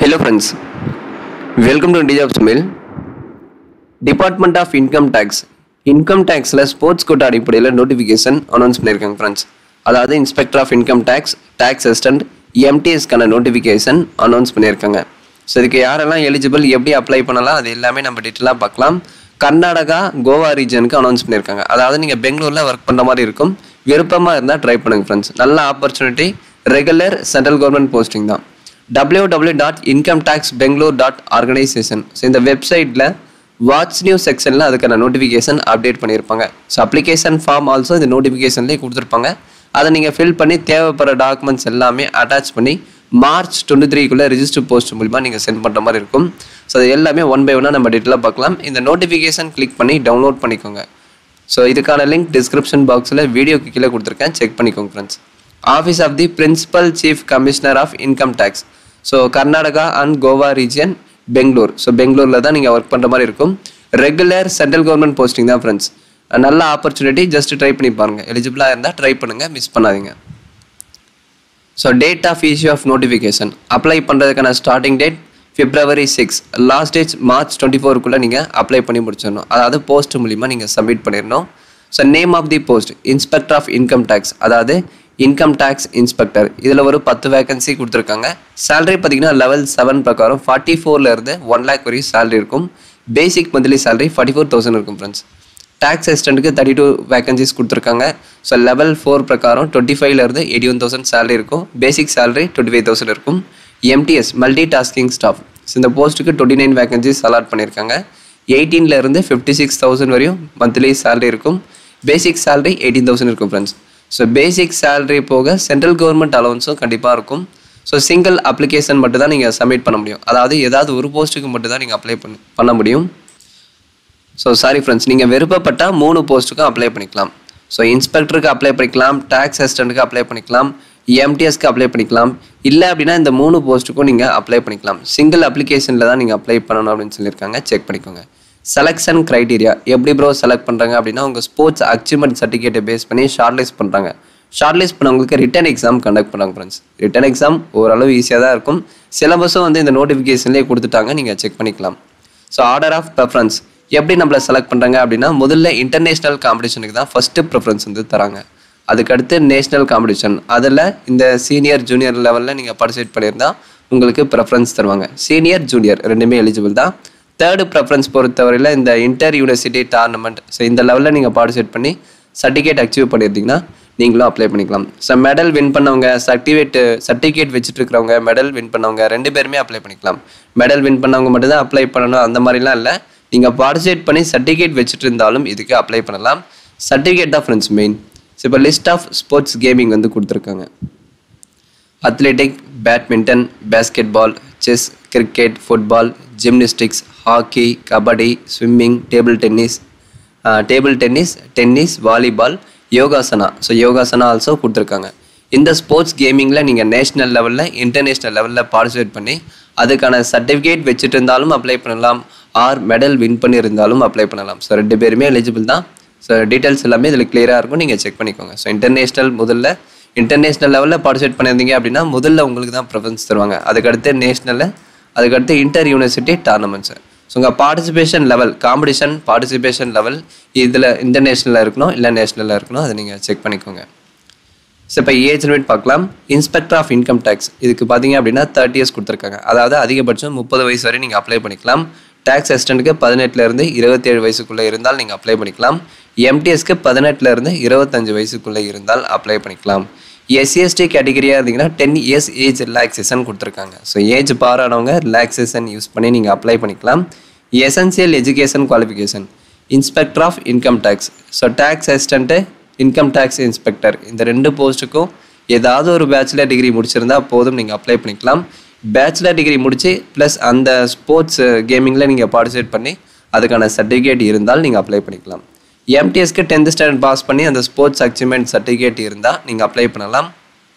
Hello friends, welcome to Dijobs Mail. Department of income tax income டேக்ஸில் sports quota அடிப்படையில் notification announce பண்ணியிருக்காங்க friends அதாவது inspector of income tax tax assistant எம்டிஎஸ்க்கான notification announce பண்ணியிருக்காங்க so இதுக்கு யாரெல்லாம் eligible எப்படி அப்ளை பண்ணலாம் அது எல்லாமே நம்ம டீட்டெயிலாக பார்க்கலாம் கர்நாடகா கோவா ரீஜனுக்கு அனௌன்ஸ் பண்ணியிருக்காங்க அதாவது நீங்கள் பெங்களூரில் ஒர்க் பண்ணுற மாதிரி இருக்கும் விருப்பமாக இருந்தால் ட்ரை பண்ணுங்க ஃப்ரெண்ட்ஸ் நல்ல opportunity regular central government posting தான் W W dot income tax Bangalore dot organisation so இந்த வெப்சைட்டில் வாட்ஸ் நியூஸ் செக்ஷனில் அதுக்கான நோட்டிஃபிகேஷன் அப்டேட் பண்ணியிருப்பாங்க ஸோ அப்ளிகேஷன் ஃபார்ம் ஆல்சோ இந்த நோட்டிஃபிகேஷன்லேயே கொடுத்துருப்பாங்க அதை நீங்கள் ஃபில் பண்ணி தேவைப்படுற டாக்குமெண்ட்ஸ் எல்லாமே அட்டாச் பண்ணி மார்ச் டுவெண்ட்டி த்ரீக்குள்ளே ரிஜிஸ்டர் போஸ்ட் மூலிமா நீங்கள் சென்ட் பண்ணுற மாதிரி இருக்கும் ஸோ அது எல்லாமே ஒன் பை ஒன்னாக நம்ம டீட்டெயிலாக பார்க்கலாம் இந்த நோட்டிஃபிகேஷன் கிளிக் பண்ணி டவுன்லோட் பண்ணிக்கோங்க ஸோ இதுக்கான லிங்க் டிஸ்கிரிப்ஷன் பாக்ஸில் வீடியோக்கு கீழே கொடுத்துருக்கேன் செக் பண்ணிக்கோங்க friends office of the principal chief commissioner of income tax so Karnataka and Goa region Bangalore so பெங்களூரில் தான் நீங்கள் ஒர்க் பண்ணுற மாதிரி இருக்கும் ரெகுலர் சென்ட்ரல் கவர்மெண்ட் போஸ்டிங் தான் ஃப்ரெண்ட்ஸ் நல்ல ஆப்பர்ச்சுனிட்டி ஜஸ்ட் ட்ரை பண்ணி பாருங்கள் எலிஜிபிளாக இருந்தால் ட்ரை பண்ணுங்கள் மிஸ் பண்ணாதீங்க so date of issue of notification apply பண்ணுறதுக்கான starting date February six last date March twenty ஃபோருக்குள்ளே நீங்கள் அப்ளை பண்ணி முடிச்சிடணும் அதாவது போஸ்ட் மூலிமா நீங்கள் சப்மிட் பண்ணிடணும் so name of the post inspector of income tax அதாவது இன்கம் டேக்ஸ் இன்ஸ்பெக்டர் இதில் ஒரு பத்து வேகன்சி கொடுத்துருக்காங்க சேலரி பார்த்தீங்கன்னா லெவல் செவன் பிரகாரம் ஃபார்ட்டி ஃபோர்லேருந்து ஒன் லேக் வரையும் சேலரி இருக்கும் basic monthly salary forty four thousand இருக்கும் ஃப்ரெண்ட்ஸ் டேக்ஸ் அசிஸ்டண்ட்டுக்கு தேர்ட்டி டூ வேகன்சிஸ் கொடுத்துருக்காங்க ஸோ லெவல் ஃபோர் பிரகாரம் டுவெண்ட்டி ஃபைவ்லேருந்து எயிட்டி ஒன் தௌசண்ட் சேலரி இருக்கும் basic salary twenty five thousand இருக்கும் எம்டிஎஸ் மல்டி டாஸ்கிங் ஸ்டாஃப் இந்த போஸ்ட்டுக்கு டுவெண்ட்டி நைன் வேகன்சிஸ் அலாட் பண்ணியிருக்காங்க எயிட்டீன்லேருந்து ஃபிஃப்டி சிக்ஸ் தௌசண்ட் வரையும் மந்த்லி சேலரி இருக்கும் பேசிக் சேலரி எயிட்டீன் தௌசண்ட் இருக்கும் ஃப்ரெண்ட்ஸ் ஸோ பேசிக் சேலரி போக சென்ட்ரல் கவர்மெண்ட் அலவன்ஸும் கண்டிப்பாக இருக்கும் ஸோ சிங்கிள் அப்ளிகேஷன் மட்டும் தான் நீங்கள் சப்மிட் பண்ண முடியும் அதாவது ஏதாவது ஒரு போஸ்ட்டுக்கு மட்டும் தான் நீங்கள் அப்ளை பண்ண பண்ண முடியும் ஸோ சாரி ஃப்ரெண்ட்ஸ் நீங்கள் விருப்பப்பட்டால் மூணு போஸ்ட்டுக்கும் அப்ளை பண்ணிக்கலாம் ஸோ இன்ஸ்பெக்டருக்கு அப்ளை பண்ணிக்கலாம் டேக்ஸ் அசிஸ்டண்ட்டுக்கு அப்ளை பண்ணிக்கலாம் எம்டிஎஸ்க்கு அப்ளை பண்ணிக்கலாம் இல்லை அப்படின்னா இந்த மூணு போஸ்ட்டுக்கும் நீங்கள் அப்ளை பண்ணிக்கலாம் சிங்கிள் அப்ளிகேஷனில் தான் நீங்கள் அப்ளை பண்ணணும் அப்படின்னு சொல்லியிருக்காங்க செக் பண்ணிக்கோங்க செலெக்ஷன் க்ரைட்டீரியா எப்படி ப்ரோ செலக்ட் பண்ணுறாங்க அப்படின்னா உங்கள் ஸ்போர்ட்ஸ் அச்சீவ்மெண்ட் சர்டிஃபிகேட்டை பேஸ் பண்ணி ஷார்ட்லிஸ்ட் பண்ணுறாங்க ஷார்ட்லிஸ்ட் பண்ணவங்களுக்கு ரிட்டன் எக்ஸாம் கண்டக்ட் பண்ணாங்க ஃப்ரெண்ட்ஸ் ரிட்டன் எக்ஸாம் ஓரளவு ஈஸியாக தான் இருக்கும் சிலபஸும் வந்து இந்த நோட்டிஃபிகேஷன்லேயே கொடுத்துட்டாங்க நீங்கள் செக் பண்ணிக்கலாம் ஸோ ஆர்டர் ஆஃப் ப்ரெஃபரன்ஸ் எப்படி நம்மளை செலக்ட் பண்ணுறாங்க அப்படின்னா முதல்ல இன்டர்நேஷ்னல் காம்படிஷனுக்கு தான் ஃபஸ்ட்டு ப்ரிஃபரன்ஸ் வந்து தராங்க அதுக்கடுத்து நேஷ்னல் காம்படிஷன் அதில் இந்த சீனியர் ஜூனியர் லெவலில் நீங்கள் பார்ட்டிசிபேட் பண்ணியிருந்தா உங்களுக்கு ப்ரெஃபரன்ஸ் தருவாங்க சீனியர் ஜூனியர் ரெண்டுமே எலிஜிபிள் தான் தேர்டு ப்ரெஃபரன்ஸ் பொறுத்தவரையில் இந்த இன்டர் யூனிவர்சிட்டி டோர்னமெண்ட் ஸோ இந்த லெவலில் நீங்கள் பார்ட்டிசிபேட் பண்ணி சர்டிஃபிகேட் அச்சீவ் பண்ணியிருந்தீங்கன்னா நீங்களும் அப்ளை பண்ணிக்கலாம் ஸோ மெடல் வின் பண்ணவங்க சர்டிஃபிகேட் சர்டிஃபிகேட் வச்சுட்டு இருக்கிறவங்க மெடல் வின் பண்ணவங்க ரெண்டு பேருமே அப்ளை பண்ணிக்கலாம் மெடல் வின் பண்ணவங்க மட்டும் தான் அப்ளை பண்ணணும் அந்த மாதிரிலாம் இல்லை நீங்கள் பார்ட்டிசிபேட் பண்ணி சர்டிஃபிகேட் வச்சுட்டு இருந்தாலும் இதுக்கு அப்ளை பண்ணலாம் சர்டிஃபிகேட் தான் ஃப்ரெண்ட்ஸ் மெயின் ஸோ இப்போ லிஸ்ட் ஆஃப் ஸ்போர்ட்ஸ் கேமிங் வந்து கொடுத்துருக்காங்க athletic badminton basket ball chess cricket football gymnastics hockey kabaddi swimming table tennis table tennis tennis volleyball yogasana so yogasana also கொடுத்துருக்காங்க இந்த ஸ்போர்ட்ஸ் கேமிங்கில் நீங்கள் நேஷ்னல் லெவலில் இன்டர்நேஷ்னல் லெவலில் பார்ட்டிசிபேட் பண்ணி அதுக்கான சர்டிஃபிகேட் வச்சுட்டு இருந்தாலும் அப்ளை பண்ணலாம் ஆர் மெடல் வின் பண்ணியிருந்தாலும் அப்ளை பண்ணலாம் ஸோ ரெண்டு பேருமே எலிஜிபிள் தான் ஸோ டீட்டெயில்ஸ் எல்லாமே இதில் கிளியராக இருக்கும் நீங்கள் செக் பண்ணிக்கோங்க ஸோ இன்டர்நேஷ்னல் முதல்ல இன்டர்நேஷ்னல் லெவலில் பார்ட்டிசிபேட் பண்ணியிருந்தீங்க அப்படின்னா முதல்ல உங்களுக்கு தான் ப்ரிஃபரன்ஸ் தருவாங்க அதுக்கடுத்து நேஷ்னலில் அதுக்கடுத்து இன்டர் யூனிவர்சிட்டி டோர்னமெண்ட்ஸு ஸோ உங்கள் participation level competition participation level இதில் இன்டர்நேஷ்னலில் இருக்கணும் இல்லை நேஷ்னலில் இருக்கணும் அதை நீங்கள் செக் பண்ணிக்கோங்க ஸோ இப்போ ஏஜ் லிமிட் பார்க்கலாம் இன்ஸ்பெக்டர் ஆஃப் இன்கம் டேக்ஸ் இதுக்கு பார்த்தீங்க அப்படின்னா தேர்ட்டி இயர்ஸ் கொடுத்துருக்காங்க அதாவது அதிகபட்சம் முப்பது வயசு வரை நீங்கள் அப்ளை பண்ணிக்கலாம் டேக்ஸ் அசிஸ்டண்ட்டுக்கு பதினெட்டுலேருந்து இருபத்தேழு வயசுக்குள்ளே இருந்தால் நீங்கள் அப்ளை பண்ணிக்கலாம் எம்டிஎஸ்க்கு பதினெட்டுலேருந்து இருபத்தஞ்சு வயசுக்குள்ளே இருந்தால் அப்ளை பண்ணிக்கலாம் எஸ்சிஎஸ்டி கேட்டகரியாக இருந்தீங்கன்னா டென் இயர்ஸ் ஏஜ் ரிலாக்ஸேஷன் கொடுத்துருக்காங்க ஸோ ஏஜ் பாரானவங்க ரிலாக்ஸேஷன் யூஸ் பண்ணி நீங்கள் அப்ளை பண்ணிக்கலாம் essential education qualification inspector of income tax so tax assistant income tax inspector இந்த ரெண்டு போஸ்ட்டுக்கும் ஏதாவது ஒரு பேச்சுலர் டிகிரி முடிச்சிருந்தா போதும் நீங்கள் அப்ளை பண்ணிக்கலாம் பேச்சுலர் டிகிரி முடிச்சு ப்ளஸ் அந்த ஸ்போர்ட்ஸ் கேமிங்கில் நீங்கள் பார்ட்டிசிபேட் பண்ணி அதுக்கான சர்டிஃபிகேட் இருந்தால் நீங்கள் அப்ளை பண்ணிக்கலாம் எம்டிஎஸ்க்கு டென்த் ஸ்டாண்டர்ட் பாஸ் பண்ணி அந்த ஸ்போர்ட்ஸ் அச்சீவ்மெண்ட் சர்டிஃபிகேட் இருந்தால் நீங்கள் அப்ளை பண்ணலாம்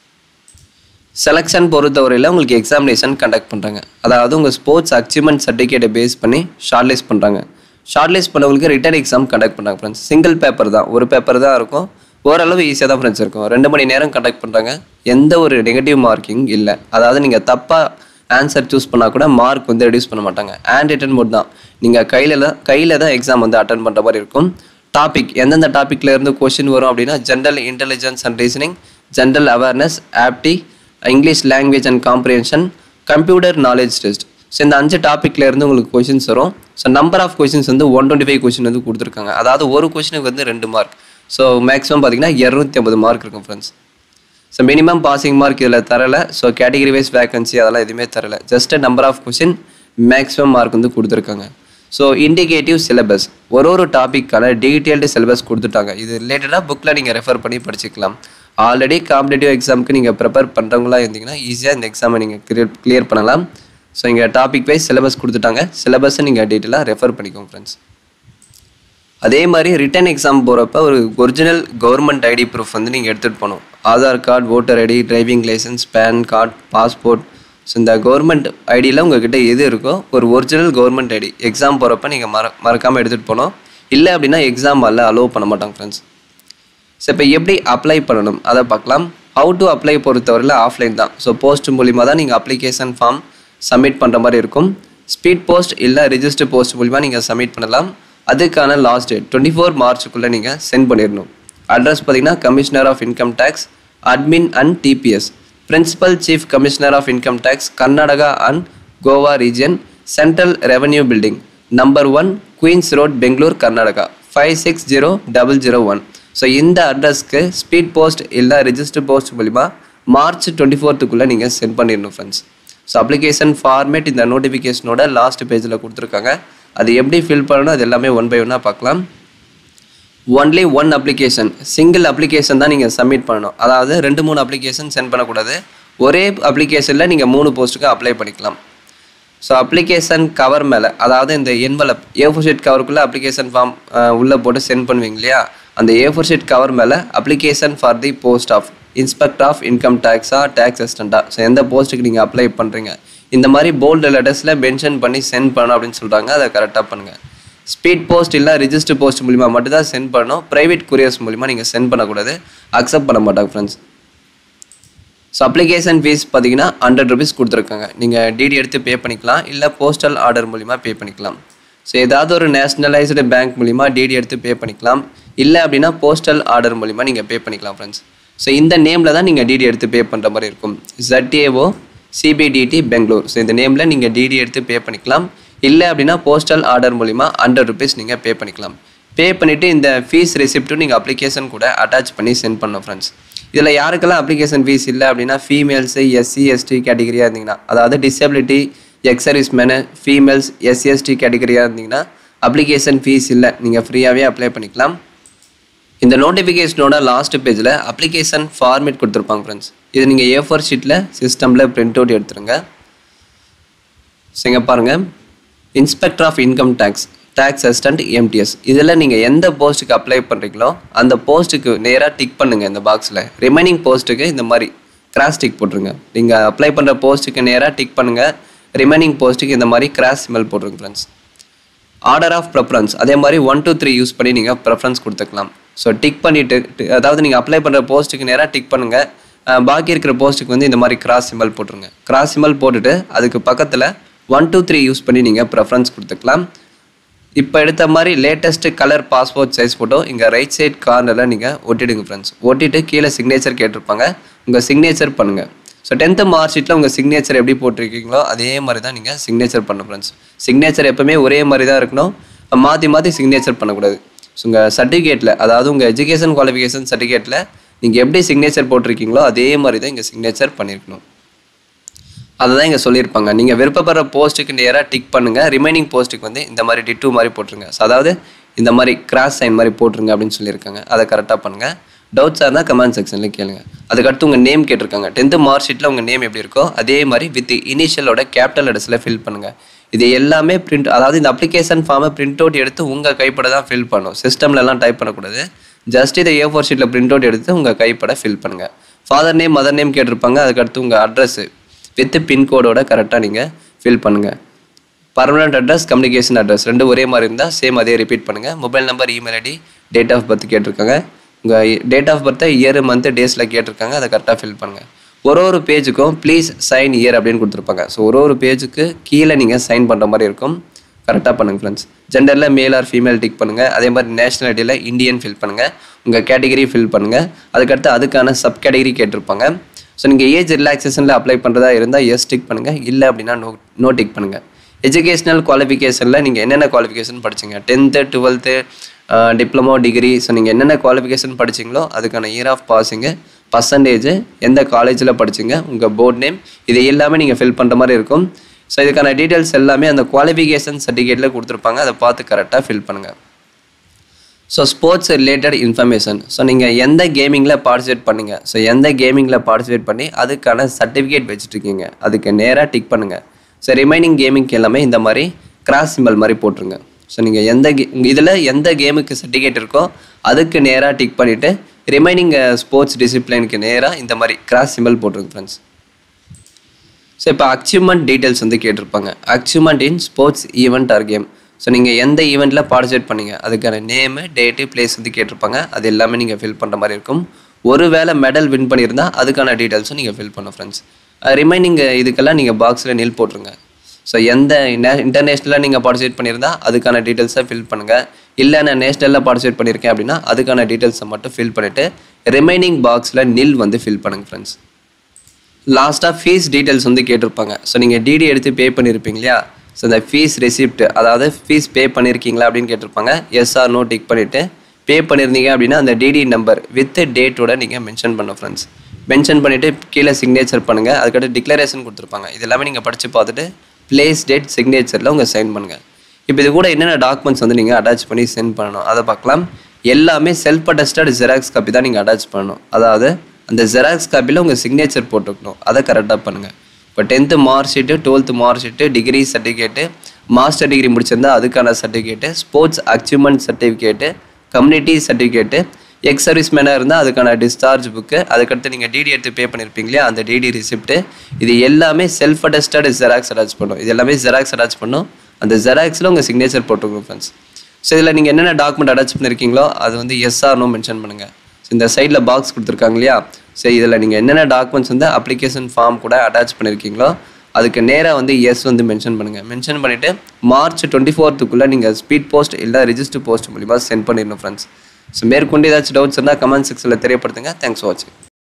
செலெக்ஷன் பொறுத்தவரையில் உங்களுக்கு எக்ஸாமினேஷன் கண்டக்ட் பண்ணுறாங்க அதாவது உங்கள் ஸ்போர்ட்ஸ் அச்சீவ்மெண்ட் சர்டிஃபிகேட்டை பேஸ் பண்ணி ஷார்ட்லிஸ்ட் பண்ணுறாங்க ஷார்ட்லிஸ்ட் பண்ணவங்களுக்கு ரிட்டன் எக்ஸாம் கண்டக்ட் பண்ணுறாங்க ஃப்ரெண்ட்ஸ் சிங்கிள் பேப்பர் தான் ஒரு பேப்பர் தான் இருக்கும் ஓரளவு ஈஸியாக தான் ஃப்ரெண்ட்ஸ் இருக்கும் ரெண்டு மணி நேரம் கண்டக்ட் பண்ணுறாங்க எந்த ஒரு நெகட்டிவ் மார்க்கிங் இல்லை அதாவது நீங்கள் தப்பாக ஆன்சர் சூஸ் பண்ணால் கூட மார்க் வந்து ரெடியூஸ் பண்ண மாட்டாங்க ஹேண்ட் ரிட்டன் மோட் தான் நீங்கள் கையில் தான் கையில் தான் எக்ஸாம் வந்து அட்டன் பண்ணுற மாதிரி இருக்கும் டாபிக் எந்தெந்த டாப்பிக்கில் இருந்து கொஷின் வரும் அப்படின்னா general intelligence and reasoning general awareness ஆப்டி English language and comprehension computer knowledge test so இந்த அஞ்சு டாப்பிக்ல இருந்து உங்களுக்கு கொஷின்ஸ் வரும் ஸோ நம்பர் ஆஃப் கொஷின்ஸ் வந்து ஒன் டுவெண்ட்டி ஃபைவ் கொஷின் வந்து கொடுத்துருக்காங்க அதாவது ஒரு கொஷினுக்கு வந்து ரெண்டு மார்க் ஸோ மேக்ஸிமம் பார்த்தீங்கன்னா இரநூத்தி ஐம்பது மார்க் இருக்கும் friends so minimum passing mark இதில் தரல ஸோ கேட்டகரி வைஸ் வேகன்சி அதெல்லாம் எதுவுமே தரல just number of question maximum mark வந்து கொடுத்துருக்காங்க ஸோ இண்டிகேட்டிவ் சிலபஸ் ஒரு ஒரு டாப்பிக்கான டீட்டெயில்டு சிலபஸ் கொடுத்துட்டாங்க இது ரிலேட்டடாக புக்கில் நீங்கள் ரெஃபர் பண்ணி படிச்சுக்கலாம் ஆல்ரெடி காம்படிட்டிவ் எக்ஸாமுக்கு நீங்கள் ப்ரிப்பேர் பண்ணுறவங்களா இருந்தீங்கன்னா ஈஸியாக இந்த எக்ஸாமை நீங்கள் கிளியர் கிளியர் பண்ணலாம் ஸோ இங்கே டாபிக் வைஸ் சிலபஸ் கொடுத்துட்டாங்க சிலபஸை நீங்கள் டீட்டெயிலாக ரெஃபர் பண்ணிக்கோங்க ஃப்ரெண்ட்ஸ் அதே மாதிரி ரிட்டன் எக்ஸாம் போகிறப்ப ஒரு ஒரிஜினல் கவர்மெண்ட் ஐடி ப்ரூஃப் வந்து நீங்கள் எடுத்துகிட்டு போகணும் Aadhaar card voter ID driving licence PAN card passport so இந்த கவர்மெண்ட் ஐடியில் உங்ககிட்ட எது இருக்கோ ஒரு ஒரிஜினல் கவர்மெண்ட் ஐடி எக்ஸாம் போகிறப்ப நீங்கள் மற மறக்காமல் எடுத்துகிட்டு போகணும் இல்லை அப்படின்னா எக்ஸாம் அல்ல அலோவ் பண்ண மாட்டாங்க ஃப்ரெண்ட்ஸ் ஸோ இப்போ எப்படி அப்ளை பண்ணணும் அதை பார்க்கலாம் ஹவு டு அப்ளை பொறுத்தவரையில் ஆஃப்லைன் தான் ஸோ போஸ்ட் மூலிமா தான் நீங்கள் அப்ளிகேஷன் ஃபார்ம் சப்மிட் பண்ணுற மாதிரி இருக்கும் ஸ்பீட் போஸ்ட் இல்லை ரிஜிஸ்டர் போஸ்ட் மூலிமா நீங்கள் சப்மிட் பண்ணலாம் அதுக்கான லாஸ்ட் டேட் டுவெண்ட்டி ஃபோர் மார்ச்சுக்குள்ளே நீங்கள் சென்ட் பண்ணிடணும் அட்ரஸ் பார்த்தீங்கன்னா commissioner of income tax admin and TDS principal chief commissioner of income tax Karnataka and Goa region central revenue building number one queen's road Bangalore Karnataka five six zero double zero one so இந்த அட்ரஸ்க்கு speed post இல்லை register post மூலிமா March twenty ஃபோர்த்துக்குள்ளே நீங்கள் send பண்ணிடணும் friends so application format இந்த நோட்டிஃபிகேஷனோட last பேஜில் கொடுத்துருக்காங்க அது எப்படி ஃபில் பண்ணணும் அது எல்லாமே ஒன் பை ஒன்னாக பார்க்கலாம் only one application single application தான் நீங்கள் சப்மிட் பண்ணணும் அதாவது ரெண்டு மூணு அப்ளிகேஷன் சென்ட் பண்ணக்கூடாது ஒரே அப்ளிகேஷனில் நீங்கள் மூணு போஸ்ட்டுக்கு அப்ளை பண்ணிக்கலாம் ஸோ அப்ளிகேஷன் கவர் மேலே அதாவது இந்த என்வலப் ஏ ஃபோர் ஷீட் கவருக்குள்ளே அப்ளிகேஷன் ஃபார்ம் உள்ளே போட்டு சென்ட் பண்ணுவீங்க இல்லையா அந்த ஏ ஃபோர் ஷீட் கவர் மேலே application for the post of inspector of income டேக்ஸா டேக்ஸ் அசிஸ்டண்ட்டா ஸோ எந்த போஸ்ட்டுக்கு நீங்கள் அப்ளை பண்ணுறீங்க இந்த மாதிரி போல்டு லெட்டர்ஸில் மென்ஷன் பண்ணி சென்ட் பண்ணணும் அப்படின்னு சொல்கிறாங்க அதை கரெக்டாக பண்ணுங்கள் ஸ்பீட் போஸ்ட் இல்லை ரிஜிஸ்டர் போஸ்ட் மூலிமா மட்டும் தான் சென்ட் பண்ணணும் ப்ரைவேட் கொரியர்ஸ் மூலிமா நீங்கள் சென்ட் பண்ணக்கூடாது அக்செப்ட் பண்ண மாட்டாங்க ஃப்ரெண்ட்ஸ் ஸோ அப்ளிகேஷன் ஃபீஸ் பார்த்தீங்கன்னா ஹண்ட்ரட் ருபீஸ் கொடுத்துருக்காங்க நீங்கள் டிடி எடுத்து பே பண்ணிக்கலாம் இல்லை போஸ்டல் ஆர்டர் மூலிமா பே பண்ணிக்கலாம் ஸோ ஏதாவது ஒரு நேஷ்னலைஸ்டு பேங்க் மூலிமா டிடி எடுத்து பே பண்ணிக்கலாம் இல்லை அப்படின்னா போஸ்டல் ஆர்டர் மூலிமா நீங்கள் பே பண்ணிக்கலாம் ஃப்ரெண்ட்ஸ் ஸோ இந்த நேமில் தான் நீங்கள் டிடி எடுத்து பே பண்ணுற மாதிரி இருக்கும் ZAO சிபிடிடி பெங்களூர் ஸோ இந்த நேமில் நீங்கள் டிடி எடுத்து பே பண்ணிக்கலாம் இல்லை அப்படின்னா போஸ்டல் ஆர்டர் மூலிமா ஹண்ட்ரட் ருபீஸ் நீங்கள் பே பண்ணிக்கலாம் பே பண்ணிவிட்டு இந்த ஃபீஸ் ரெசிப்ட்டும் நீங்கள் அப்ளிகேஷன் கூட அட்டாச் பண்ணி சென்ட் பண்ணணும் ஃப்ரெண்ட்ஸ் இதில் யாருக்கெல்லாம் அப்ளிகேஷன் ஃபீஸ் இல்லை அப்படின்னா ஃபீமேல்ஸு எஸ்சி எஸ்டி கேட்டகரியாக இருந்தீங்கன்னா அதாவது disability ex service men females SC ST கேட்டகரியாக இருந்தீங்கன்னா அப்ளிகேஷன் ஃபீஸ் இல்லை நீங்கள் ஃப்ரீயாகவே அப்ளை பண்ணிக்கலாம் இந்த நோட்டிஃபிகேஷனோட லாஸ்ட் பேஜில் அப்ளிகேஷன் ஃபார்மேட் கொடுத்துருப்பாங்க ஃப்ரெண்ட்ஸ் இது நீங்கள் ஏ ஃபோர் ஷீட்டில் சிஸ்டமில் பிரிண்ட் அவுட் எடுத்துருங்க சரிங்க பாருங்கள் inspector of income tax tax assistant MTS இதில் நீங்கள் எந்த போஸ்ட்டுக்கு அப்ளை பண்ணுறீங்களோ அந்த போஸ்ட்டுக்கு நேராக டிக் பண்ணுங்கள் இந்த பாக்ஸில் ரிமைனிங் போஸ்ட்டுக்கு இந்த மாதிரி கிராஸ் டிக் போட்டுருங்க நீங்கள் அப்ளை பண்ணுற போஸ்ட்டுக்கு நேராக டிக் பண்ணுங்கள் ரிமைனிங் போஸ்ட்டுக்கு இந்த மாதிரி கிராஸ் சிம்பல் போட்டுருங்க ஃப்ரெண்ட்ஸ் ஆர்டர் ஆஃப் ப்ரெஃபரன்ஸ் அதே மாதிரி ஒன் டூ த்ரீ யூஸ் பண்ணி நீங்கள் ப்ரெஃபரன்ஸ் கொடுத்துக்கலாம் ஸோ டிக் பண்ணிவிட்டு அதாவது நீங்கள் அப்ளை பண்ணுற போஸ்ட்டுக்கு நேராக டிக் பண்ணுங்கள் அஹ் பாக்கி இருக்கிற போஸ்ட்டுக்கு வந்து இந்த மாதிரி கிராஸ் சிம்பல் போட்டுருங்க கிராஸ் சிம்பல் போட்டுட்டு அதுக்கு பக்கத்தில் ஒன் டூ த்ரீ யூஸ் பண்ணி நீங்கள் ப்ரெஃபரன்ஸ் கொடுத்துக்கலாம் இப்போ எடுத்த மாதிரி latest colour passport size photo இங்கே ரைட் சைட் கார்னரில் நீங்கள் ஒட்டிடுங்க ஃப்ரெண்ட்ஸ் ஒட்டிட்டு கீழே சிக்னேச்சர் கேட்டிருப்பாங்க உங்கள் சிக்னேச்சர் பண்ணுங்கள் ஸோ டென்த்து மார்க் ஷீட்டில் உங்கள் சிக்னேச்சர் எப்படி போட்டிருக்கீங்களோ அதே மாதிரி தான் நீங்கள் சிக்னேச்சர் பண்ணணும் ஃப்ரெண்ட்ஸ் சிக்னேச்சர் எப்பவுமே ஒரே மாதிரி தான் இருக்கணும் மாற்றி மாற்றி சிக்னேச்சர் பண்ணக்கூடாது ஸோ உங்கள் சர்டிஃபிகேட்டில் அதாவது உங்கள் எஜுகேஷன் குவாலிஃபிகேஷன் சர்டிஃபிகேட்டில் நீங்கள் எப்படி சிக்னேச்சர் போட்டிருக்கீங்களோ அதே மாதிரி தான் இங்கே சிக்னேச்சர் பண்ணியிருக்கணும் அதை தான் இங்கே சொல்லியிருப்பாங்க நீங்கள் விருப்பப்படுற போஸ்ட்டுக்கு நேராக டிக் பண்ணுங்கள் ரிமைனிங் போஸ்ட்டுக்கு வந்து இந்த மாதிரி டிட்டு மாதிரி போட்டுருங்க ஸோ அதாவது இந்த மாதிரி கிராஸ் சைன் மாதிரி போட்டுருங்க அப்படின்னு சொல்லியிருக்காங்க அதை கரெக்டாக பண்ணுங்கள் டவுட்ஸாக இருந்தால் கமெண்ட் செக்ஷனில் கேளுங்க அதுக்கடுத்து உங்கள் நேம் கேட்டிருக்காங்க டென்த்து மார்க் ஷீட்டில் உங்கள் நேம் எப்படி இருக்கோ அதே மாதிரி வித் இனிஷியலோட கேபிட்டல் லெட்டர்ஸில் ஃபில் பண்ணுங்கள் இது எல்லாமே பிரிண்ட் அதாவது இந்த அப்ளிகேஷன் ஃபார்மை பிரிண்ட் அவுட் எடுத்து உங்கள் கைப்பட தான் ஃபில் பண்ணணும் சிஸ்டம்லலாம் டைப் பண்ணக்கூடாது ஜஸ்ட் இதை ஏ ஃபோர் ஷீட்டில் பிரிண்ட் அவுட் எடுத்து உங்கள் கைப்பட ஃபில் பண்ணுங்கள் ஃபாதர் நேம் மதர் நேம் கேட்டிருப்பாங்க அதுக்கடுத்து உங்கள் அட்ரஸ் வித் பின்கோடோட கரெக்டாக நீங்கள் ஃபில் பண்ணுங்கள் பர்மனெண்ட் அட்ரஸ் கம்யூனிகேஷன் அட்ரஸ் ரெண்டு ஒரே மாதிரி இருந்தால் சேம் அதே ரிப்பீட் பண்ணுங்கள் mobile number email ID date of birth கேட்டிருக்காங்க உங்கள் டேட் ஆஃப் பர்த்தை இயர் மந்த் டேஸில் கேட்டிருக்காங்க அதை கரெக்டாக ஃபில் பண்ணுங்கள் ஒரு ஒரு பேஜுக்கும் ப்ளீஸ் சைன் இயர் அப்படின்னு கொடுத்துருப்பாங்க ஸோ ஒரு ஒரு பேஜுக்கு கீழே நீங்கள் சைன் பண்ணுற மாதிரி இருக்கும் கரெக்டாக பண்ணுங்கள் friends ஜெண்டரில் male or female tick பண்ணுங்கள் அதே மாதிரி நேஷனாலிட்டியில் இந்தியன் ஃபில் பண்ணுங்கள் உங்கள் கேட்டகரி ஃபில் பண்ணுங்கள் அதுக்கடுத்து அதுக்கான சப் கேட்டகரி கேட்டிருப்பாங்க ஸோ நீங்கள் ஏஜ் ரிலாக்ஸேஷனில் அப்ளை பண்ணுறதா இருந்தால் எஸ் டிக் பண்ணுங்கள் இல்லை அப்படின்னா நோ நோ டிக் பண்ணுங்கள் எஜுகேஷ்னல் குவாலிஃபிகேஷனில் நீங்கள் என்னென்ன குவாலிஃபிகேஷன் படிச்சீங்க tenth twelfth diploma degree so நீங்கள் என்னென்ன குவாலிஃபிகேஷன் படிச்சீங்களோ அதுக்கான இயர் ஆஃப் பாஸிங்கு பர்சன்டேஜ் எந்த காலேஜில் படிச்சீங்க உங்கள் போர்ட் நேம் இது எல்லாமே நீங்கள் ஃபில் பண்ணுற மாதிரி இருக்கும் ஸோ இதுக்கான டீட்டெயில்ஸ் எல்லாமே அந்த குவாலிஃபிகேஷன் சர்டிஃபிகேட்டில் கொடுத்துருப்பாங்க அதை பார்த்து கரெக்டாக ஃபில் பண்ணுங்கள் so sports related information so நீங்கள் எந்த கேமிங்கில் பார்ட்டிசிபேட் பண்ணீங்க ஸோ எந்த கேமிங்கில் பார்ட்டிசிபேட் பண்ணி அதுக்கான சர்டிஃபிகேட் வச்சுட்ருக்கீங்க அதுக்கு நேராக டிக் பண்ணுங்கள் ஸோ ரிமைனிங் கேமிங்க்கு எல்லாமே இந்த மாதிரி கிராஸ் சிம்பல் மாதிரி போட்டுருங்க ஸோ நீங்கள் எந்த கே இதில் எந்த கேமுக்கு சர்டிஃபிகேட் இருக்கோ அதுக்கு நேராக டிக் பண்ணிவிட்டு ரிமைனிங் ஸ்போர்ட்ஸ் டிசிப்ளினுக்கு நேராக இந்த மாதிரி கிராஸ் சிம்பல் போட்டுருங்க ஃப்ரெண்ட்ஸ் ஸோ இப்போ அச்சீவ்மெண்ட் டீட்டெயில்ஸ் வந்து கேட்டிருப்பாங்க achievement in sports event or game so நீங்கள் எந்த ஈவெண்ட்டில் பார்ட்டிசிபேட் பண்ணீங்க அதுக்கான நேமு டேட்டு பிளேஸ் வந்து கேட்டிருப்பாங்க அது எல்லாமே நீங்கள் ஃபில் பண்ணுற மாதிரி இருக்கும் ஒருவேளை மெடல் வின் பண்ணியிருந்தா அதுக்கான டீட்டெயில்ஸும் நீங்கள் ஃபில் பண்ணணும் ஃப்ரெண்ட்ஸ் ரிமைனிங் இதுக்கெல்லாம் நீங்கள் பாக்ஸில் நில் போட்டுருங்க ஸோ எந்த இன்டர்நேஷ்னலாக நீங்கள் பார்ட்டிசிபேட் பண்ணியிருந்தா அதுக்கான டீட்டெயில்ஸை ஃபில் பண்ணுங்கள் இல்லை நான் நேஷ்னலில் பார்ட்டிசிபேட் பண்ணியிருக்கேன் அப்படின்னா அதுக்கான டீட்டெயில்ஸை மட்டும் ஃபில் பண்ணிவிட்டு ரிமைனிங் பாக்ஸில் நில் வந்து ஃபில் பண்ணுங்கள் ஃப்ரெண்ட்ஸ் லாஸ்ட்டாக ஃபீஸ் டீட்டெயில்ஸ் வந்து கேட்டிருப்பாங்க ஸோ நீங்கள் டிடி எடுத்து பே பண்ணியிருப்பீங்க இல்லையா ஸோ இந்த ஃபீஸ் ரெசிப்ட் அதாவது ஃபீஸ் பே பண்ணியிருக்கீங்களா அப்படின்னு கேட்டிருப்பாங்க எஸ் ஆர் நோ டிக் பண்ணிவிட்டு பே பண்ணியிருந்தீங்க அப்படின்னா அந்த டிடி நம்பர் வித் டேட்டோட நீங்கள் மென்ஷன் பண்ணணும் ஃப்ரெண்ட்ஸ் மென்ஷன் பண்ணிவிட்டு கீழே சிக்னேச்சர் பண்ணுங்கள் அதுக்கடுத்து டிக்ளரேஷன் கொடுத்துருப்பாங்க இது எல்லாமே நீங்கள் படித்து பார்த்துட்டு பிளேஸ் டேட் சிக்னேச்சரில் உங்கள் சைன் பண்ணுங்கள் இப்போ இது கூட என்னென்ன டாக்குமெண்ட்ஸ் வந்து நீங்கள் அட்டாச் பண்ணி சென்ட் பண்ணணும் அதை பார்க்கலாம் எல்லாமே செல்ஃப் அட்டஸ்டட் ஜெராக்ஸ் காப்பி தான் நீங்கள் அட்டாச் பண்ணணும் அதாவது அந்த ஜெராக்ஸ் காப்பியில் உங்கள் சிக்னேச்சர் போட்டுக்கணும் அதை கரெக்டாக பண்ணுங்கள் இப்போ tenth mark sheet twelfth mark sheet degree certificate master degree முடிச்சிருந்தா அதுக்கான certificate sports achievement certificate community certificate ex service மேனாக இருந்தால் அதுக்கான டிஸ்சார்ஜ் புக்கு அதுக்கடுத்து நீங்கள் டிடி எடுத்து பே பண்ணியிருப்பீங்களே அந்த டிடி ரிசிப்ட்டு இது எல்லாமே செல்ஃப் அட்டஸ்டட் ஜெராக்ஸ் அட்டாச் பண்ணும் இது எல்லாமே ஜெராக்ஸ் அட்டாச் பண்ணும் அந்த ஜெராக்ஸில் உங்கள் சிக்னேச்சர் போட்டுக்கணும் ஃப்ரெண்ட்ஸ் ஸோ இதில் நீங்கள் என்னென்ன டாக்குமெண்ட் அட்டாச் பண்ணியிருக்கீங்களோ அது வந்து எஸ் ஆர் நோ மென்ஷன் பண்ணுங்கள் ஸோ இந்த சைடில் பாக்ஸ் கொடுத்துருக்காங்க இல்லையா ஸோ இதில் நீங்கள் என்னென்ன டாக்குமெண்ட்ஸ் வந்து அப்ளிகேஷன் ஃபார்ம் கூட அட்டாச் பண்ணியிருக்கீங்களோ அதுக்கு நேராக வந்து எஸ் வந்து மென்ஷன் பண்ணுங்கள் மென்ஷன் பண்ணிவிட்டு மார்ச் டுவெண்ட்டி ஃபோர்த்துக்குள்ளே நீங்கள் ஸ்பீட் போஸ்ட் இல்லை ரிஜிஸ்டர் போஸ்ட் மூலிமா சென்ட் பண்ணிடணும் ஃப்ரெண்ட்ஸ் ஸோ மேற்கொண்டு ஏதாச்சும் டவுட்ஸ் இருந்தால் கமெண்ட் செக்ஷனில் தெரியப்படுத்துங்க தேங்க்ஸ் ஃபார் வாட்சிங்